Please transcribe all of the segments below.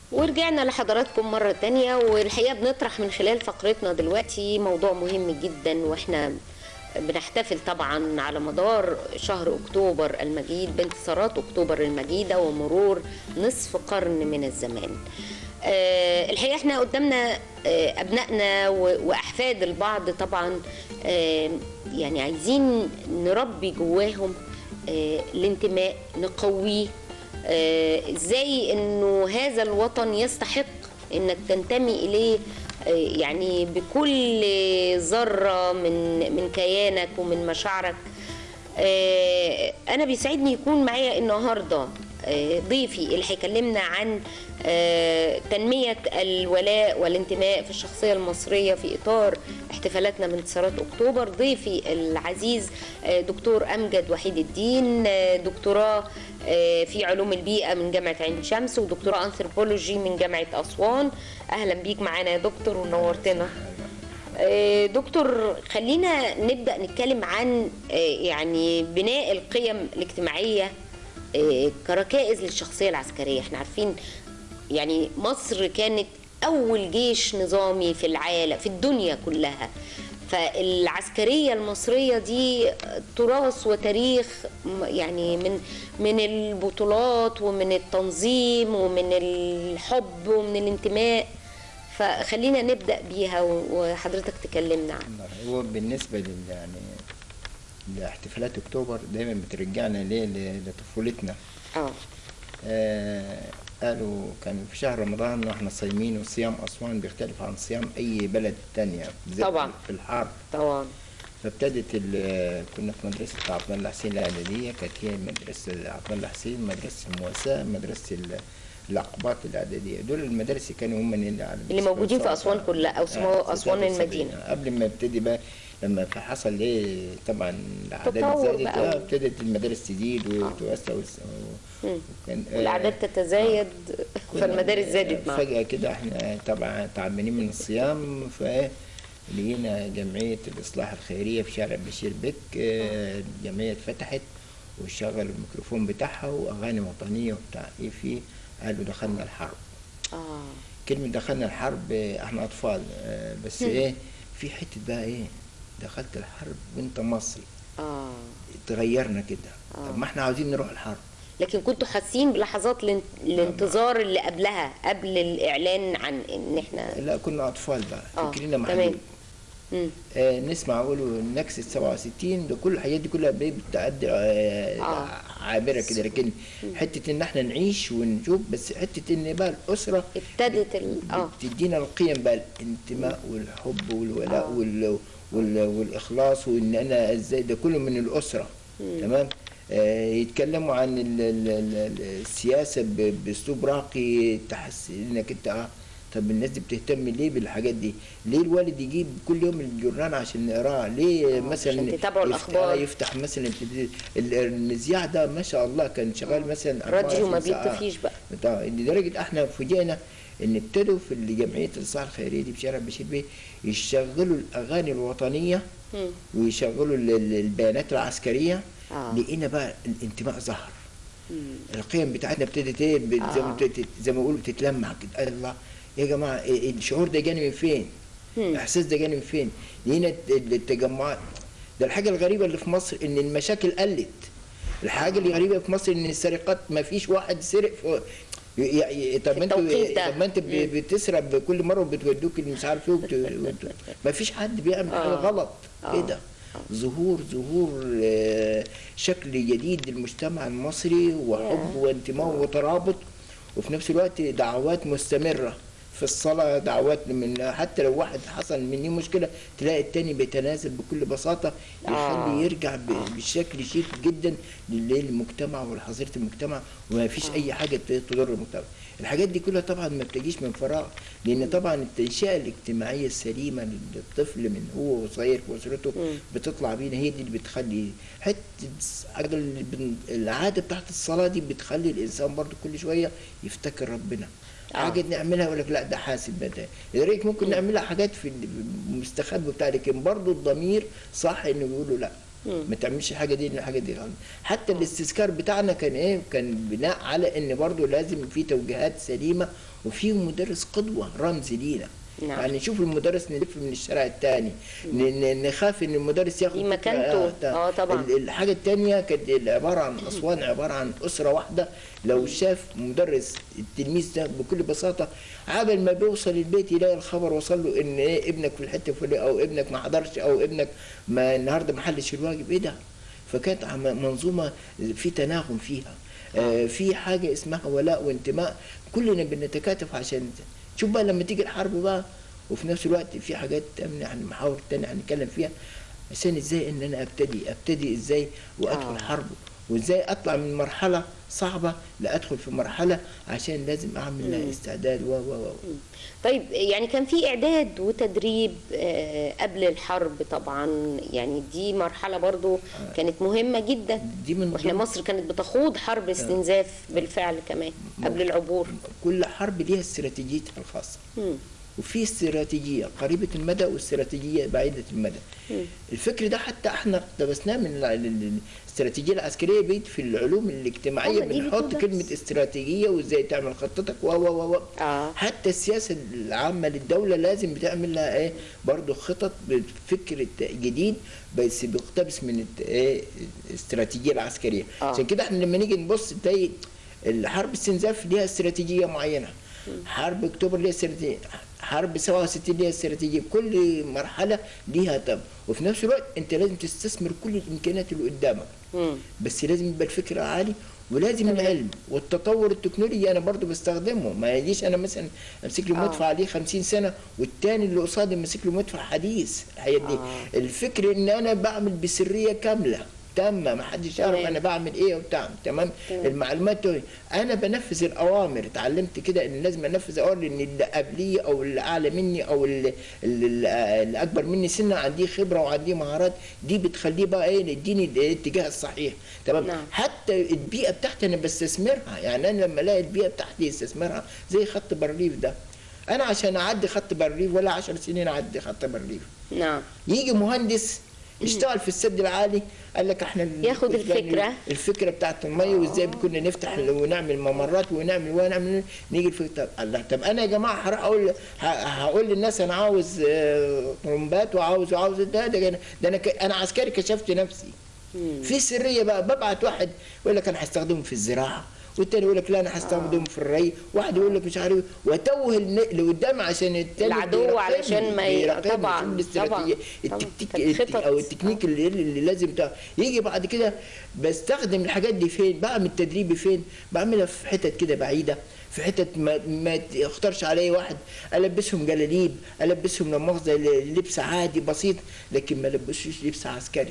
ورجعنا لحضراتكم مرة تانية والحقيقة بنطرح من خلال فقرتنا دلوقتي موضوع مهم جدا واحنا بنحتفل طبعا على مدار شهر اكتوبر المجيد بانتصارات اكتوبر المجيدة ومرور نصف قرن من الزمان آه، الحقيقة احنا قدامنا آه، ابنائنا و- واحفاد البعض طبعا آه، يعني عايزين نربي جواهم آه، الانتماء نقويه آه، ازاي انه هذا الوطن يستحق انك تنتمي اليه آه، يعني بكل ذره من من كيانك ومن مشاعرك آه، انا بيسعدني يكون معايا النهارده آه، ضيفي اللي هيكلمنا عن آه، تنمية الولاء والانتماء في الشخصية المصرية في إطار احتفالاتنا بانتصارات أكتوبر ضيفي العزيز آه، دكتور أمجد وحيد الدين آه، دكتوراه آه، في علوم البيئة من جامعة عين شمس ودكتوراه أنثروبولوجي من جامعة أسوان أهلا بيك معانا يا دكتور ونورتنا آه، دكتور خلينا نبدأ نتكلم عن آه، يعني بناء القيم الاجتماعية آه، كركائز للشخصية العسكرية احنا عارفين يعني مصر كانت أول جيش نظامي في العالم في الدنيا كلها فالعسكرية المصرية دي تراث وتاريخ م- يعني من من البطولات ومن التنظيم ومن الحب ومن الانتماء فخلينا نبدأ بيها و- وحضرتك تكلمنا عنها هو بالنسبة لل يعني لاحتفالات اكتوبر دايما بترجعنا ليه ل- لطفولتنا اه آه قالوا كان في شهر رمضان واحنا صايمين وصيام اسوان بيختلف عن صيام اي بلد تانية بالذات طبعا. في الحر طبعا فابتدت ال- كنا في مدرسة عبد الله حسين الإعدادية كانت هي مدرسة عبد الله حسين مدرسة المواساة مدرسة ال- الأقباط الإعدادية دول المدارس اللي كانوا هم اللي على اللي مستوى موجودين في الصعيد. أسوان كلها، أو اسمه آه، أسوان ستة وسبعين. المدينة. قبل ما ابتدي بقى لما في حصل ايه طبعا الاعداد تطور زادت بقى. آه، ابتدت المدارس تزيد وتوسع وس- و- مم. وكان آه، والأعداد تتزايد فالمدارس زادت معاها فجأة كده احنا طبعا تعبانين من الصيام ف لقينا جمعية الإصلاح الخيرية في شارع بشير بك آه، الجمعية اتفتحت وشغل الميكروفون بتاعها وأغاني وطنية وبتاع إيه في قالوا دخلنا الحرب اه كلمة دخلنا الحرب آه، احنا أطفال آه، بس إيه في حتة بقى إيه دخلت الحرب وأنت مصري اه تغيرنا كده آه. طب ما احنا عاوزين نروح الحرب لكن كنتوا حاسين بلحظات الان- الانتظار اللي قبلها قبل الاعلان عن ان احنا لا كنا أطفال بقى آه، فكرنا تمام. محلول مم. آه، نسمع يقولوا نكسة 67 ده كل الحاجات دي كلها بإيه بتعدي آه، آه. عابرة كده لكن حتة إن احنا نعيش ونشوف بس حتة إن بقى الأسرة ابتدت ال... اه بتدينا القيم بقى الانتماء والحب والولاء آه. وال... وال... والإخلاص وإن أنا إزاي ده كله من الأسرة تمام آه، يتكلموا عن ال... ال... ال- السياسة ب... بأسلوب راقي تحس إنك أنت آه، طب الناس دي بتهتم ليه بالحاجات دي؟ ليه الوالد يجيب كل يوم الجورنال عشان نقراه؟ ليه آه، مثلا عشان تتابعوا يفت- الأخبار. آه، يفتح مثلا التلفزيون. ال- المذياع ده ما شاء الله كان شغال مثلا راديو ما 24 ساعة. بيطفيش بقى طبعا لدرجه احنا فوجئنا ان ابتدوا في جمعيه الاصلاح الخيريه دي في شارع بشير بيه يشغلوا الاغاني الوطنيه مم. ويشغلوا ال- ال- البيانات العسكريه آه. لقينا بقى الانتماء ظهر مم. القيم بتاعتنا ابتدت ايه ب- زي ما آه. بتت- زي ما بيقولوا بتتلمع كده الله يا جماعه إيه الشعور ده جاني من فين؟ مم. الاحساس ده جاني من فين؟ لقينا الت- التجمعات ده الحاجه الغريبه اللي في مصر ان المشاكل قلت الحاجه الغريبه في مصر ان السرقات ما فيش واحد سرق في ي- ي- طب ما انتوا التوقيت ده. طب ما انت ب- مم. بتسرق كل مره وبتودوك مش عارف ايه وبت... وبت... ما فيش حد بيعمل حاجه آه. غلط آه. كده ظهور ظهور آه، شكل جديد للمجتمع المصري وحب ياه. وانتماء وترابط وفي نفس الوقت دعوات مستمرة في الصلاة دعوات من حتى لو واحد حصل مني مشكلة تلاقي التاني بيتنازل بكل بساطة يخلي آه. يرجع ب- بشكل شيك جدا للمجتمع ولحظيرة المجتمع وما فيش أي حاجة تضر المجتمع الحاجات دي كلها طبعا ما بتجيش من فراغ لأن طبعا التنشئة الاجتماعية السليمة للطفل من هو صغير في أسرته مم. بتطلع بينا هي دي اللي بتخلي حته حاجة اللي بن- العاده بتاعت الصلاه دي بتخلي الانسان برضو كل شويه يفتكر ربنا آه. حاجه نعملها يقول لك لا ده حاسب ده لذلك ممكن نعملها حاجات في المستخبي بتاع لكن برضو الضمير صح انه يقولوا لا ما تعملش الحاجه دي لأن الحاجه دي غلط حتى الاستذكار بتاعنا كان ايه كان بناء على ان برضو لازم في توجيهات سليمه وفي مدرس قدوه رمز لينا نعم. يعني نشوف المدرس نلف من الشارع الثاني نخاف ان المدرس ياخد في فكرة- مكانته. تا- آه طبعا. ال- الحاجه الثانيه كانت عباره عن اسوان عباره عن اسره واحده لو شاف مدرس التلميذ ده بكل بساطه عابل ما بيوصل البيت يلاقي الخبر وصل له ان ايه ابنك في الحته الفلانيه او ابنك ما حضرش او ابنك ما النهارده ما حلش الواجب ايه ده فكانت عم- منظومه في تناغم فيها آه في حاجه اسمها ولاء وانتماء كلنا بنتكاتف عشان شوف بقى لما تيجي الحرب بقى وفي نفس الوقت في حاجات تانية يعني محاور تانية هنتكلم فيها عشان ازاي ان انا ابتدي ابتدي ازاي وادخل آه. حرب وازاي اطلع من مرحله صعبه لادخل في مرحله عشان لازم اعمل لها استعداد و و و طيب يعني كان في اعداد وتدريب آه، قبل الحرب طبعا يعني دي مرحله برضو كانت مهمه جدا دي من واحنا ضمن- مصر كانت بتخوض حرب استنزاف بالفعل كمان قبل العبور كل حرب ليها استراتيجيتها الخاصه مم. وفي استراتيجية قريبة المدى واستراتيجية بعيدة المدى الفكر ده حتى احنا اقتبسناه من ال- ال- الاستراتيجية العسكرية بيت في العلوم الاجتماعية آه، دي بنحط بتدرس. كلمة استراتيجية وازاي تعمل خطتك و و و و آه. حتى السياسة العامة للدولة لازم بتعمل لها ايه برضه خطط بفكر جديد بس بيقتبس من الت- ايه الاستراتيجية العسكرية آه. عشان كده احنا لما نيجي نبص تلاقي الحرب استنزاف ليها استراتيجية معينة حرب اكتوبر ليها استراتيجية حرب 67 ليها استراتيجية كل مرحلة ليها طب وفي نفس الوقت انت لازم تستثمر كل الامكانيات اللي قدامك مم. بس لازم يبقى الفكر عالي ولازم تمام. العلم والتطور التكنولوجي انا برضو بستخدمه ما يجيش انا مثلا امسك له آه. مدفع عليه 50 سنه والتاني اللي قصادي ماسك له مدفع حديث الحقيقه دي آه. الفكر ان انا بعمل بسريه كامله تامه ما حدش يعرف تمام. انا بعمل ايه وبتاع تمام تمام. المعلومات دي. انا بنفذ الاوامر اتعلمت كده ان لازم انفذ اوامر لان اللي قبلي او اللي اعلى مني او اللي, اللي, اللي اكبر مني سنا عندي خبره وعندي مهارات دي بتخليه بقى ايه يديني الاتجاه الصحيح تمام نعم. حتى البيئه بتاعتي انا بستثمرها يعني انا لما الاقي البيئه بتاعتي استثمرها زي خط بارليف ده انا عشان اعدي خط بارليف ولا 10 سنين اعدي خط بارليف نعم يجي مهندس يشتغل في السد العالي قال لك احنا ياخد الفكرة. الفكره بتاعت الميه وازاي كنا نفتح ونعمل ممرات ونعمل ونعمل نيجي الفكره طب الله طب انا يا جماعه هروح اقول ه- هقول للناس انا عاوز آه، طرمبات وعاوز وعاوز ده ده ده انا ك- انا عسكري كشفت نفسي في سريه بقى ببعت واحد يقول لك انا هستخدمه في الزراعه والتاني يقول لك لا انا هستخدمه في الري واحد يقول لك مش عارف إيه. واتوه الن- اللي قدام عشان التاني العدو بيراقبني- علشان ما ي- بيراقبني. طبعاً، شوف الاستراتيجية. طبعاً، التكتيك طبعاً. كانت الت- خطط. او التكنيك اللي, اللي لازم بتاع يجي بعد كده بستخدم الحاجات دي فين بعمل تدريبي فين بعملها في حتت كده بعيده في حتت ما, ما يختارش علي واحد البسهم جلاليب البسهم لا مؤاخذه لبس عادي بسيط لكن ما البسوش لبس عسكري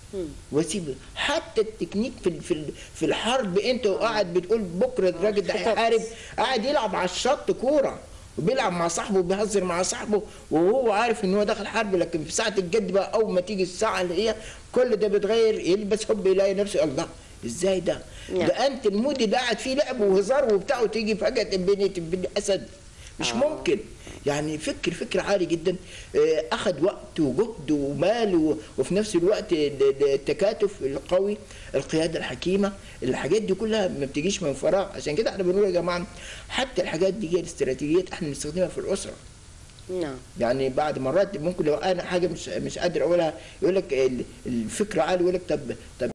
واسيب حتى التكنيك في ال- في ال- في الحرب انت وقاعد بتقول بكره الراجل ده خطط. هيحارب قاعد يلعب على الشط كوره وبيلعب مع صاحبه وبيهزر مع صاحبه وهو عارف ان هو داخل حرب لكن في ساعه الجد بقى اول ما تيجي الساعه اللي هي كل ده بيتغير يلبس حب يلاقي نفسه الله ازاي ده؟ نعم. ده انت المود اللي قاعد فيه لعب وهزار وبتاع وتيجي فجاه تبني تبني اسد مش آه. ممكن يعني فكر فكر عالي جدا آه، اخذ وقت وجهد ومال و- وفي نفس الوقت ال- ال- التكاتف القوي القياده الحكيمه الحاجات دي كلها ما بتجيش من فراغ عشان كده احنا بنقول يا جماعه حتى الحاجات دي هي الاستراتيجيات احنا بنستخدمها في الاسره نعم يعني بعد مرات ممكن لو انا حاجه مش مش قادر اقولها يقول لك ال- الفكره عالي يقول لك طب طب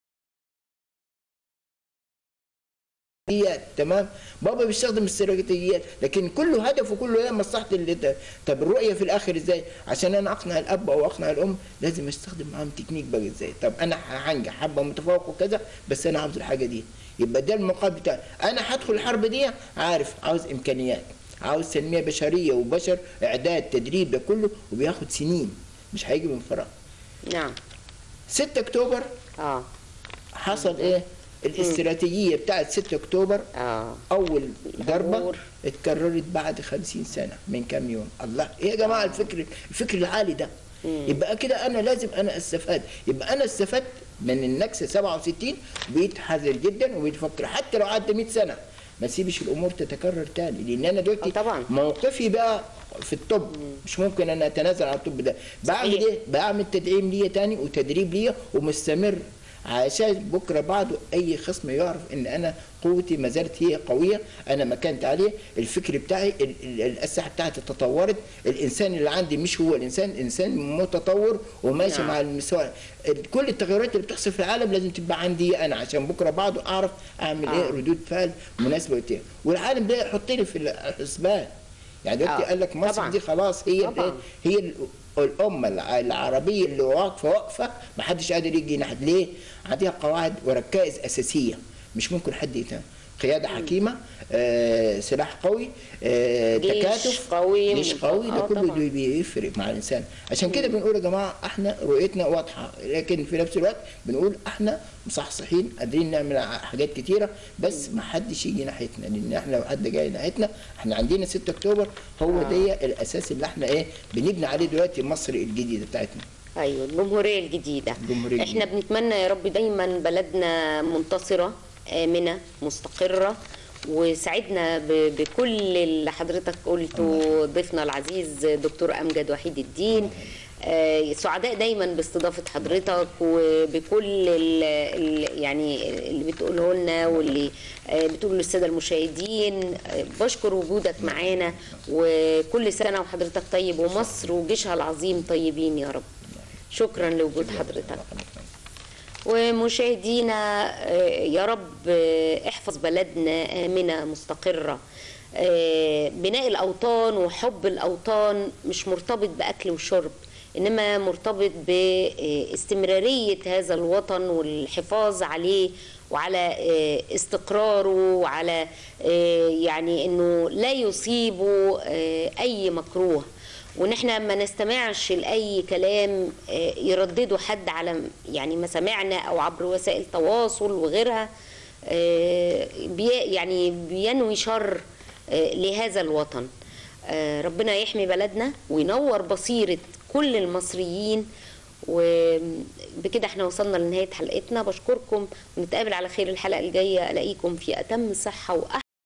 هي تمام بابا بيستخدم استراتيجيات لكن كله هدفه كله ايه مصلحه اللي ت- طب الرؤيه في الاخر ازاي عشان انا اقنع الاب او اقنع الام لازم استخدم معاهم تكنيك بقى ازاي طب انا هنجح حبه متفوق وكذا بس انا عاوز الحاجه دي يبقى ده المقابل بتاعي انا هدخل الحرب دي عارف عاوز امكانيات عاوز تنميه بشريه وبشر اعداد تدريب ده كله وبياخد سنين مش هيجي من فراغ نعم 6 اكتوبر اه حصل ايه الاستراتيجيه بتاعت 6 اكتوبر اه اول ضربه العبور. اتكررت بعد 50 سنه من كام يوم الله ايه يا جماعه الفكر الفكر العالي ده يبقى كده انا لازم انا استفاد يبقى انا استفدت من النكسه 67 بقيت حذر جدا وبقيت افكر حتى لو عدى 100 سنه ما تسيبش الامور تتكرر تاني لان انا دلوقتي آه طبعا. موقفي بقى في الطب مش ممكن انا اتنازل عن الطب ده بعمل صحيح. ايه بعمل تدعيم ليا تاني وتدريب ليا ومستمر عشان بكره بعده اي خصم يعرف ان انا قوتي ما زالت هي قويه انا ما كانت عليه الفكر بتاعي ال- ال- الاسلحه بتاعتي تطورت الانسان اللي عندي مش هو الانسان انسان متطور وماشي نعم. مع المستوى ال- كل التغيرات اللي بتحصل في العالم لازم تبقى عندي انا عشان بكره بعده اعرف اعمل آه. ايه ردود فعل مناسبه وقتها والعالم ده يحط لي في الحسبان يعني دلوقتي آه. قال لك مصر طبعاً. دي خلاص هي طبعاً. الإيه؟ هي ال- الامه الع- العربيه اللي واقفه واقفه ما حدش قادر يجي ناحيه ليه؟ عندها قواعد وركائز اساسيه مش ممكن حد يتهم قياده حكيمه آه، سلاح قوي آه، جيش تكاتف قوي. جيش قوي ده آه، كله طبعاً. بي- بيفرق مع الانسان عشان كده بنقول يا جماعه احنا رؤيتنا واضحه لكن في نفس الوقت بنقول احنا مصحصحين قادرين نعمل ع- حاجات كتيره بس ما حدش يجي ناحيتنا لان احنا لو حد جاي ناحيتنا احنا عندنا 6 اكتوبر هو آه. ده الاساس اللي احنا ايه بنبني عليه دلوقتي مصر الجديده بتاعتنا ايوه الجمهوريه الجديده الجمهورية احنا الجديدة. بنتمنى يا رب دايما بلدنا منتصره امنه مستقره وسعدنا ب- بكل اللي حضرتك قلته ضيفنا العزيز دكتور امجد وحيد الدين آه، سعداء دايما باستضافه حضرتك وبكل ال ال يعني اللي بتقوله لنا واللي آه، بتقوله للساده المشاهدين آه، بشكر وجودك معانا وكل سنه وحضرتك طيب ومصر وجيشها العظيم طيبين يا رب شكرا لوجود حضرتك ومشاهدينا آه، يا رب آه، احفظ بلدنا آمنة مستقرة آه، بناء الأوطان وحب الأوطان مش مرتبط بأكل وشرب إنما مرتبط باستمرارية هذا الوطن والحفاظ عليه وعلى آه، استقراره وعلى آه، يعني إنه لا يصيبه آه، أي مكروه وان احنا ما نستمعش لاي كلام آه، يردده حد على يعني مسامعنا او عبر وسائل تواصل وغيرها آه، بي يعني بينوي شر آه، لهذا الوطن آه، ربنا يحمي بلدنا وينور بصيرة كل المصريين وبكده احنا وصلنا لنهاية حلقتنا بشكركم ونتقابل على خير الحلقة الجاية ألاقيكم في أتم صحة وأحسن